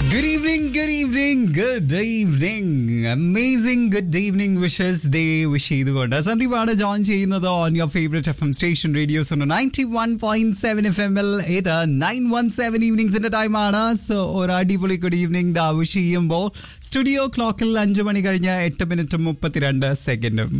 Good evening, good evening, good evening. Amazing good evening wishes day wish ചെയ്തുകൊണ്ട് സന്ദീപാണ് join ചെയ്യുന്നത് on your favourite F M station radios ninety one point seven F M L ഇത് nine one seven ഈവനിങ്സിന്റെ ടൈമാണ് so ഒരു അടിപൊളി good evening ദാ wish ചെയ്യുമ്പോൾ സ്റ്റുഡിയോ ക്ലോക്കിൽ അഞ്ച് മണി കഴിഞ്ഞ് എട്ട് മിനിറ്റും മുപ്പത്തിരണ്ട് സെക്കൻഡും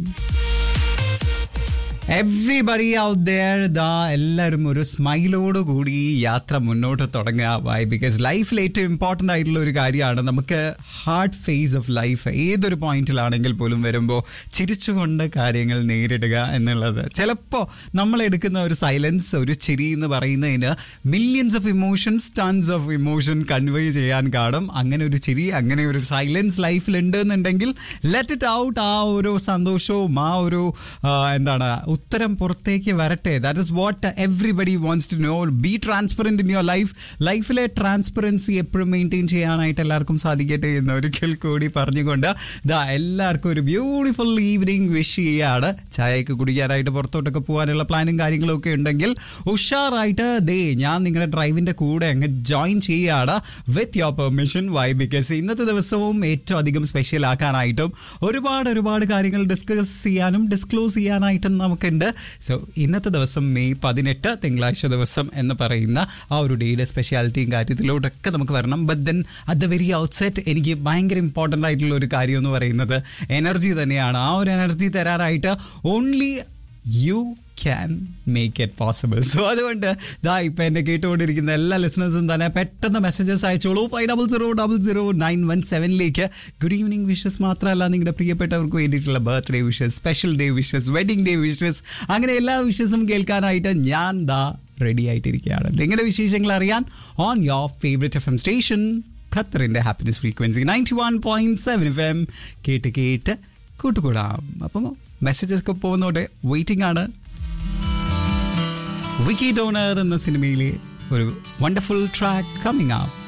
എവ്രിബഡി ഔട്ട് ദയർ ദാ എല്ലാവരും ഒരു സ്മൈലോട് കൂടി ഈ യാത്ര മുന്നോട്ട് തുടങ്ങുക വൈ ബിക്കോസ് ലൈഫിൽ ഏറ്റവും ഇമ്പോർട്ടൻ്റ് ആയിട്ടുള്ള ഒരു കാര്യമാണ് നമുക്ക് ഹാർഡ് ഫേസ് ഓഫ് ലൈഫ് ഏതൊരു പോയിന്റിലാണെങ്കിൽ പോലും വരുമ്പോൾ ചിരിച്ചുകൊണ്ട് കാര്യങ്ങൾ നേരിടുക എന്നുള്ളത് ചിലപ്പോൾ നമ്മൾ എടുക്കുന്ന ഒരു സൈലൻസ് ഒരു ചിരി എന്ന് പറയുന്നതിന് millions of emotions tons of emotion convey ചെയ്യാൻ കാണും അങ്ങനെ ഒരു ചിരി അങ്ങനെ ഒരു സൈലൻസ് ലൈഫിൽ ഉണ്ട് എന്നുണ്ടെങ്കിൽ ലെറ്റ് ഇറ്റ് ഔട്ട് ആ ഒരു സന്തോഷവും ആ ഒരു ആ, എന്താണ് ഉത്തരം പുറത്തേക്ക് വരട്ടെ that is what everybody wants to know be transparent in your life ലൈഫിലെ ട്രാൻസ്പെറൻസി എപ്പോഴും മെയിൻറ്റെയിൻ ചെയ്യാനായിട്ട് എല്ലാവർക്കും സാധിക്കട്ടെ എന്ന് ഒരിക്കൽ കൂടി പറഞ്ഞുകൊണ്ട് ദാ എല്ലാവർക്കും ഒരു ബ്യൂട്ടിഫുൾ ഈവനിങ് വിഷ് ചെയ്യാണ് ചായയൊക്കെ കുടിക്കാനായിട്ട് പുറത്തോട്ടൊക്കെ പോകാനുള്ള പ്ലാനും കാര്യങ്ങളും ഒക്കെ ഉണ്ടെങ്കിൽ ഉഷാറായിട്ട് ദേ ഞാൻ നിങ്ങളുടെ ഡ്രൈവിന്റെ കൂടെ അങ്ങ് ജോയിൻ ചെയ്യുകയാണ് with your permission why because ഇന്നത്തെ ദിവസവും ഏറ്റവും അധികം സ്പെഷ്യൽ ആക്കാനായിട്ടും ഒരുപാട് ഒരുപാട് കാര്യങ്ങൾ ഡിസ്കസ് ചെയ്യാനും ഡിസ്ക്ലോസ് ചെയ്യാനായിട്ടും നമുക്കുണ്ട് സോ ഇന്നത്തെ ദിവസം മെയ് പതിനെട്ട് തിങ്കളാഴ്ച ദിവസം എന്ന് പറയുന്ന ആ ഒരു ഡേയുടെ സ്പെഷ്യാലിറ്റിയും കാര്യത്തിലോട്ടൊക്കെ നമുക്ക് വരണം but then at the very outset എനിക്ക് ഭയങ്കര ഇമ്പോർട്ടൻ്റ് ആയിട്ടുള്ള ഒരു കാര്യം എന്ന് പറയുന്നത് എനർജി തന്നെയാണ് ആ ഒരു എനർജി തരാനായിട്ട് only you can make it possible so അതുകൊണ്ട് ദാ ഇപ്പം എന്നെ കേട്ടുകൊണ്ടിരിക്കുന്ന എല്ലാ ലിസണേഴ്സും തന്നെ പെട്ടെന്ന് മെസ്സേജസ് അയച്ചോളൂ five double zero double zero nine one സെവനിലേക്ക് ഗുഡ് ഈവനിങ് വിഷസ് മാത്രമല്ല നിങ്ങളുടെ പ്രിയപ്പെട്ടവർക്ക് വേണ്ടിയിട്ടുള്ള birthday wishes special day wishes wedding day wishes അങ്ങനെ എല്ലാ വിഷസും കേൾക്കാനായിട്ട് ഞാൻ ദാ റെഡി ആയിട്ടിരിക്കുകയാണ് നിങ്ങളുടെ വിശേഷങ്ങൾ അറിയാൻ on your favourite F M station ഖത്തറിൻ്റെ happiness frequency ninety one point seven F M കേട്ട് കേട്ട് കൂട്ടുകൂടാം അപ്പം മെസ്സേജസ് ഒക്കെ പോകുന്നോടെ വെയിറ്റിംഗ് ആണ് വിക്കി ഡോണർ എന്ന സിനിമയിലെ ഒരു വണ്ടർഫുൾ ട്രാക്ക് കമ്മിങ് ആപ്പ്